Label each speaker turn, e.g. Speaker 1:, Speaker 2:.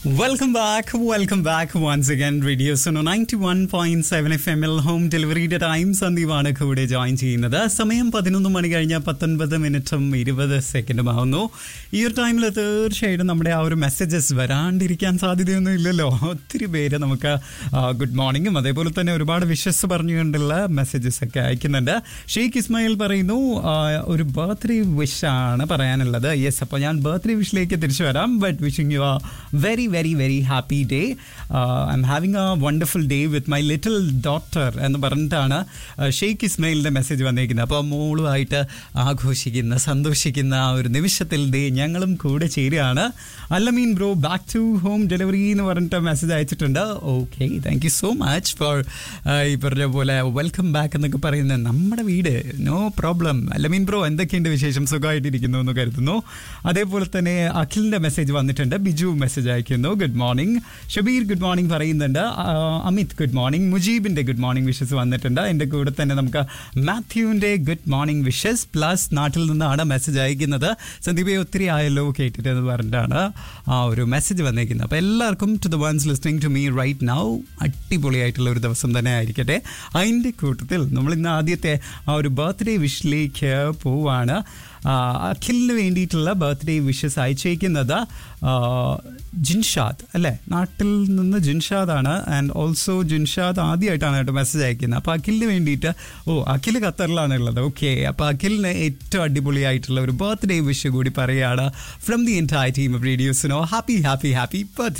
Speaker 1: welcome back welcome back once again radio Suno ninety one point seven F M L home ഡെലിവറിയുടെ time സന്ദീപാണ് കൂടെ join ചെയ്യുന്നത് സമയം പതിനൊന്ന് മണി കഴിഞ്ഞ പത്തൊൻപത് മിനിറ്റും ഇരുപത് സെക്കൻഡും ആവുന്നു ഈ ഒരു ടൈമിൽ തീർച്ചയായിട്ടും നമ്മുടെ ആ ഒരു മെസ്സേജസ് വരാണ്ടിരിക്കാൻ സാധ്യതയൊന്നും ഇല്ലല്ലോ ഒത്തിരി പേര് നമുക്ക് ഗുഡ് മോർണിംഗും അതേപോലെ തന്നെ ഒരുപാട് വിഷസ് പറഞ്ഞുകൊണ്ടുള്ള മെസ്സേജസ് ഒക്കെ അയക്കുന്നുണ്ട് ഷെയ്ഖ് ഇസ്മായിൽ പറയുന്നു ആ, ഒരു ബർത്ത്ഡേ വിഷാണ് പറയാനുള്ളത് യെസ് അപ്പോൾ ഞാൻ ബർത്ത്ഡേ വിഷിലേക്ക് തിരിച്ചു വരാം but wishing you a very very very happy day I'm having a wonderful day with my little daughter എന്ന് പറഞ്ഞിട്ടാണ് ഷെയ്ഖ് ഇസ്മയിലിൻ്റെ മെസ്സേജ് വന്നേക്കുന്നത് അപ്പോൾ മോളുമായിട്ട് ആഘോഷിക്കുന്ന സന്തോഷിക്കുന്ന ആ ഒരു നിമിഷത്തിൽ ഡേ ഞങ്ങളും കൂടെ ചേരുകയാണ് Allameen bro back to home delivery എന്ന് പറഞ്ഞിട്ട് മെസ്സേജ് അയച്ചിട്ടുണ്ട് okay thank you so much for ഈ പറഞ്ഞ പോലെ വെൽക്കം ബാക്ക് എന്നൊക്കെ പറയുന്നത് നമ്മുടെ വീട് നോ പ്രോബ്ലം അല്ലമീൻ ബ്രോ എന്തൊക്കെയുണ്ട് വിശേഷം സുഖമായിട്ടിരിക്കുന്നു എന്ന് കരുതുന്നു അതേപോലെ തന്നെ അഖിലിന്റെ മെസ്സേജ് വന്നിട്ടുണ്ട് ബിജു മെസ്സേജ് അയക്കുന്നു good morning Shabeer good morning പറയുന്നുണ്ട് ആ, അമിത് ഗുഡ് മോർണിംഗ് മുജീബിന്റെ ഗുഡ് മോർണിംഗ് വിഷസ് വന്നിട്ടുണ്ട് എൻ്റെ കൂടെ തന്നെ നമുക്ക് മാത്യുവിന്റെ ഗുഡ് മോർണിംഗ് വിഷസ് പ്ലസ് നാട്ടിൽ നിന്നാണ് മെസ്സേജ് അയക്കുന്നത് സന്ദീപെ ഒത്തിരി ആയല്ലോ കേട്ടിട്ട് എന്ന് പറഞ്ഞിട്ടാണ് ആ ഒരു മെസ്സേജ് വന്നേക്കുന്നത് അപ്പോൾ എല്ലാവർക്കും to the ones listening to me right now അടിപൊളിയായിട്ടുള്ള ഒരു ദിവസം തന്നെ ആയിരിക്കട്ടെ അതിൻ്റെ കൂട്ടത്തിൽ നമ്മൾ ഇന്ന് ആദ്യത്തെ ആ ഒരു ബർത്ത്ഡേ വിഷിലേക്ക് പോവാണ് ആ, അഖിലിന് വേണ്ടിയിട്ടുള്ള ബർത്ത്ഡേ വിഷസ് അയച്ചേക്കുന്നത് ആ, ജിൻഷാദ് അല്ലേ നാട്ടിൽ നിന്ന് ജിൻഷാദാണ് ആൻഡ് ഓൾസോ ജിൻഷാദ് ആദ്യമായിട്ടാണ് കേട്ടോ മെസ്സേജ് അയക്കുന്നത് അപ്പോൾ അഖിലിന് വേണ്ടിയിട്ട് ഓ അഖിൽ ഖത്തറിലാണ് ഉള്ളത് ഓക്കെ അപ്പോൾ അഖിലിന് ഏറ്റവും അടിപൊളിയായിട്ടുള്ള ഒരു ബർത്ത്ഡേ വിഷ് കൂടി പറയുകയാണ് from the entire team of റേഡിയോസിനോ ഹാപ്പി ഹാപ്പി ഹാപ്പി ബർത്ത്ഡേ